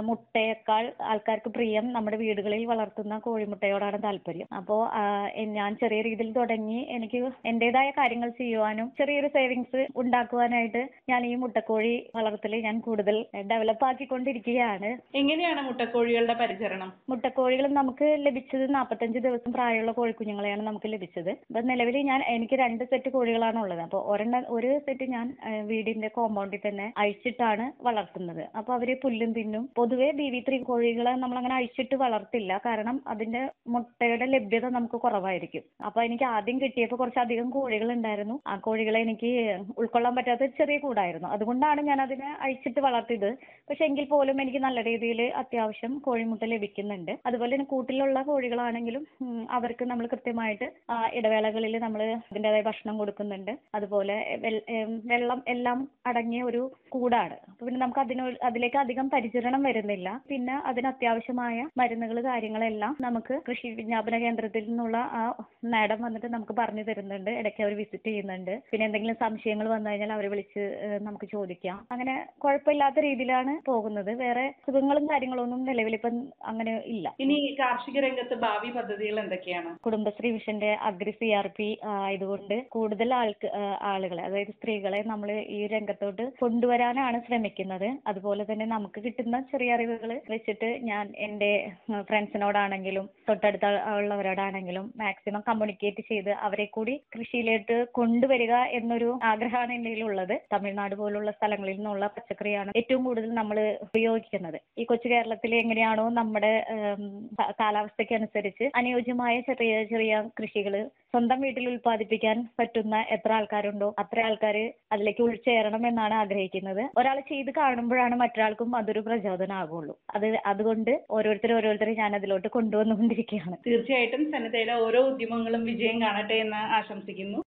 മുട്ടയേക്കാൾ ആൾക്കാർക്ക് പ്രിയം നമ്മുടെ വീടുകളിൽ വളർത്തുന്ന കോഴിമുട്ടയോടാണ് താല്പര്യം അപ്പോൾ ഞാൻ ചെറിയ രീതിയിൽ തുടങ്ങി എനിക്ക് എന്റേതായ കാര്യങ്ങൾ ചെയ്യുവാനും ചെറിയൊരു സേവിങ്സ് ഉണ്ടാക്കുവാനായിട്ട് ഞാൻ ഈ മുട്ടക്കോഴി വളർത്തൽ ഞാൻ കൂടുതൽ ഡെവലപ്പ് ആക്കിക്കൊണ്ടിരിക്കുകയാണ് എങ്ങനെയാണ് മുട്ടക്കോഴികളുടെ പരിചരണം മുട്ടക്കോഴികൾ നമുക്ക് ലഭിച്ചത് നാൽപ്പത്തഞ്ച് ദിവസം പ്രായമുള്ള കോഴിക്കുഞ്ഞുങ്ങളെയാണ് നമുക്ക് ലഭിച്ചത് അപ്പൊ നിലവിൽ ഞാൻ എനിക്ക് രണ്ട് സെറ്റ് കോഴികളാണ് ഉള്ളത് അപ്പോൾ ഒരെണ്ണം ഒരു സെറ്റ് ഞാൻ ആ, വീടിന്റെ കോമ്പൗണ്ടിൽ തന്നെ അഴിച്ചിട്ടാണ് വളർത്തുന്നത് അപ്പൊ അവര് പുല്ലും തിന്നും പൊതുവെ ബി വി ത്രീ കോഴികളെ നമ്മൾ അങ്ങനെ അഴിച്ചിട്ട് വളർത്തില്ല കാരണം അതിന്റെ മുട്ടയുടെ ലഭ്യത നമുക്ക് കുറവായിരിക്കും അപ്പൊ എനിക്ക് ആദ്യം കിട്ടിയപ്പോൾ കുറച്ചധികം കോഴികൾ ഉണ്ടായിരുന്നു ആ കോഴികളെ എനിക്ക് ഉൾക്കൊള്ളാൻ പറ്റാത്ത ചെറിയ കൂടായിരുന്നു അതുകൊണ്ടാണ് ഞാൻ അതിനെ അഴിച്ചിട്ട് വളർത്തിയത് പക്ഷെ എങ്കിൽ പോലും എനിക്ക് നല്ല രീതിയിൽ അത്യാവശ്യം കോഴിമുട്ട ലഭിക്കുന്നുണ്ട് അതുപോലെ തന്നെ കൂട്ടിലുള്ള കോഴികളാണെങ്കിലും ഉം, അവർക്ക് നമ്മൾ കൃത്യമായിട്ട് ആ ഇടവേളകളിൽ നമ്മൾ അതിൻ്റെതായ ഭക്ഷണം കൊടുക്കുന്നുണ്ട് അതുപോലെ വെൽ- ഏം, വെള്ളം എല്ലാം അടങ്ങിയ ഒരു കൂടാണ് അപ്പൊ പിന്നെ നമുക്ക് അതിനോ അതിലേക്ക് അധികം പരിചരണം വരുന്നില്ല പിന്നെ അതിന് അത്യാവശ്യമായ മരുന്നുകൾ കാര്യങ്ങളെല്ലാം നമുക്ക് കൃഷി വിജ്ഞാപന കേന്ദ്രത്തിൽ നിന്നുള്ള ആ മാഡം വന്നിട്ട് നമുക്ക് പറഞ്ഞു തരുന്നുണ്ട് ഇടയ്ക്ക് അവർ വിസിറ്റ് ചെയ്യുന്നുണ്ട് പിന്നെ എന്തെങ്കിലും സംശയങ്ങൾ വന്നു കഴിഞ്ഞാൽ അവരെ വിളിച്ച് ഏഹ്, നമുക്ക് ചോദിക്കാം അങ്ങനെ കുഴപ്പമില്ലാത്ത രീതിയിലാണ് പോകുന്നത് വേറെ സുഖങ്ങളും കാര്യങ്ങളൊന്നും നിലവിലിപ്പം അങ്ങനെ ഇല്ല ഇനി കാർഷിക രംഗത്ത് ഭാവി പദ്ധതികൾ എന്തൊക്കെയാണ് കുടുംബശ്രീ മിഷന്റെ അഗ്രി സി ആർ പി ആയതുകൊണ്ട് കൂടുതൽ ആൾക്ക് ആ, ആളുകളെ അതായത് സ്ത്രീകളെ നമ്മൾ ഈ രംഗത്തോട്ട് കൊണ്ടുവരാനാണ് ശ്രമിക്കുന്നത് അതുപോലെ തന്നെ നമുക്ക് കിട്ടുന്ന ചെറിയ അറിവുകൾ വെച്ചിട്ട് ഞാൻ എൻ്റെ ഫ്രണ്ട്സിനോടാണെങ്കിലും തൊട്ടടുത്ത ഉള്ളവരോടാണെങ്കിലും മാക്സിമം കമ്മ്യൂണിക്കേറ്റ് ചെയ്ത് അവരെ കൂടി കൃഷിയിലേക്ക് കൊണ്ടുവരിക എന്നൊരു ആഗ്രഹമാണ് എൻ്റെ ഉള്ളത് തമിഴ്നാട് പോലുള്ള സ്ഥലങ്ങളിൽ നിന്നുള്ള പച്ചക്കറിയാണ് ഏറ്റവും കൂടുതൽ നമ്മൾ ഉപയോഗിക്കുന്നത് ഈ കൊച്ചു കേരളത്തിൽ എങ്ങനെയാണോ നമ്മുടെ ഉം, കാ- കാലാവസ്ഥയ്ക്ക് അനുസരിച്ച് അനുയോജ്യമായ ചെറിയ ചെറിയ കൃഷികൾ സ്വന്തം വീട്ടിൽ ഉൽപ്പാദിപ്പിക്കാൻ പറ്റുന്ന എത്ര ആൾക്കാരുണ്ടോ അത്ര ആൾക്കാർ അതിലേക്ക് ഉൾച്ചേരണം എന്നാണ് ആഗ്രഹിക്കുന്നത് ഒരാൾ ചെയ്ത് കാണുമ്പോഴാണ് മറ്റൊരാൾക്കും അതൊരു പ്രചോദനമാകുള്ളൂ അത് അതുകൊണ്ട് ഓരോരുത്തർ ഓരോരുത്തരെ ഞാൻ അതിലോട്ട് കൊണ്ടുവന്നുകൊണ്ടിരിക്കുകയാണ് തീർച്ചയായിട്ടും സന്നദ്ധയുടെ ഓരോ ഉദ്യമങ്ങളും വിജയം കാണട്ടെ എന്ന് ആശംസിക്കുന്നു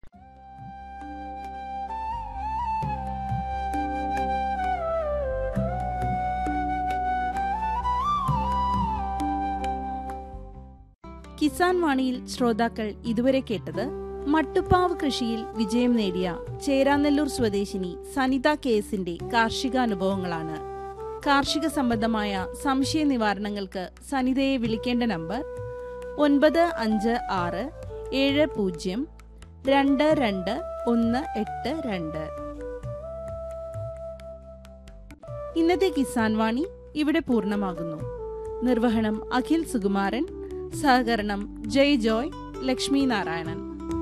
കിസാൻ വാണിയിൽ ശ്രോതാക്കൾ ഇതുവരെ കേട്ടത് മട്ടുപ്പാവ് കൃഷിയിൽ വിജയം നേടിയ ചേരാനെല്ലൂർ സ്വദേശിനി സനിത കേസിന്റെ കാർഷികാനുഭവങ്ങളാണ് കാർഷിക സംബന്ധമായ സംശയ നിവാരണങ്ങൾക്ക് സനിതയെ വിളിക്കേണ്ട നമ്പർ ഒൻപത് അഞ്ച് ആറ് ഏഴ് പൂജ്യം രണ്ട് രണ്ട് ഒന്ന് എട്ട് രണ്ട് ഇന്നത്തെ കിസാൻ വാണി ഇവിടെ പൂർണ്ണമാകുന്നു നിർവഹണം അഖിൽ സുകുമാരൻ സഹകരണം ജയ് ജോയ് ലക്ഷ്മി നാരായണൻ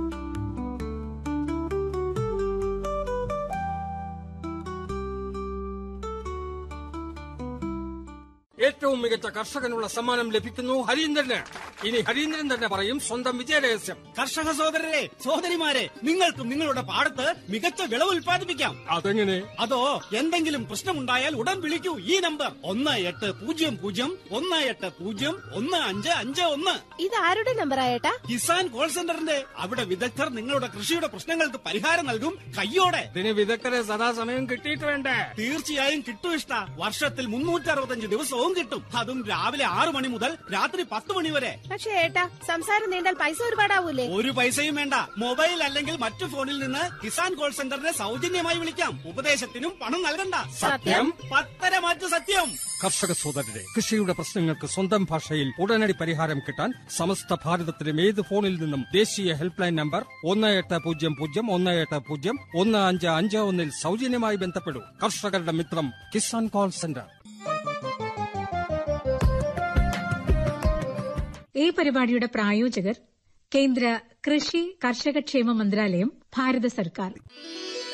ഏറ്റവും മികച്ച കർഷകനുള്ള സമ്മാനം ലഭിക്കുന്നു ഹരീന്ദ്രന് ഇനി ഹരീന്ദ്രൻ തന്നെ പറയും സ്വന്തം വിജയരഹസ്യം കർഷക സഹോദരരെ സഹോദരിമാരെ നിങ്ങൾക്കും നിങ്ങളുടെ പാടത്ത് മികച്ച വിളവ് ഉൽപ്പാദിപ്പിക്കാം അതെങ്ങനെ അതോ എന്തെങ്കിലും പ്രശ്നമുണ്ടായാൽ ഉടൻ വിളിക്കൂ ഈ നമ്പർ ഒന്ന് എട്ട് പൂജ്യം പൂജ്യം ഒന്ന് എട്ട് പൂജ്യം ഒന്ന് അഞ്ച് അഞ്ച് ഒന്ന് ഇത് ആരുടെ നമ്പർ ആയേട്ടാ കിസാൻ കോൾ സെന്ററിന്റെ അവിടെ വിദഗ്ധർ നിങ്ങളുടെ കൃഷിയുടെ പ്രശ്നങ്ങൾക്ക് പരിഹാരം നൽകും കയ്യോടെ ഇതിന് വിദഗ്ധരെ സദാസമയം കിട്ടിയിട്ട് വേണ്ടേ തീർച്ചയായും കിട്ടും ഇഷ്ട വർഷത്തിൽ മുന്നൂറ്റി അറുപത്തഞ്ച് ദിവസവും കിട്ടും അതും രാവിലെ ആറു മണി മുതൽ രാത്രി പത്ത് മണി വരെ പക്ഷേ ഏട്ടാ സംസാരം നീണ്ടാൽ പൈസ ഒരുപാടാവൂലേ ഒരു പൈസയും വേണ്ട മൊബൈൽ അല്ലെങ്കിൽ മറ്റു ഫോണിൽ നിന്ന് കിസാൻ കോൾ സെന്ററിനെ സൗജന്യമായി വിളിക്കാം ഉപദേശത്തിനും പണം നൽകണ്ട സത്യം? പത്തര മാറ്റു സത്യം കർഷക സോദരരെ കൃഷിയുടെ പ്രശ്നങ്ങൾക്ക് സ്വന്തം ഭാഷയിൽ ഉടനടി പരിഹാരം കിട്ടാൻ സമസ്ത ഭാരതത്തിലും ഏത് ഫോണിൽ നിന്നും ദേശീയ ഹെൽപ്പ് ലൈൻ നമ്പർ ഒന്ന് എട്ട് പൂജ്യം പൂജ്യം ഒന്ന് എട്ട് പൂജ്യം ഒന്ന് അഞ്ച് അഞ്ച് ഒന്നിൽ സൗജന്യമായി ബന്ധപ്പെടൂ കർഷകരുടെ മിത്രം കിസാൻ കോൾ സെന്റർ ഈ പരിപാടിയുടെ പ്രായോജകർ കേന്ദ്ര കൃഷി കർഷകക്ഷേമ മന്ത്രാലയം ഭാരത സർക്കാർ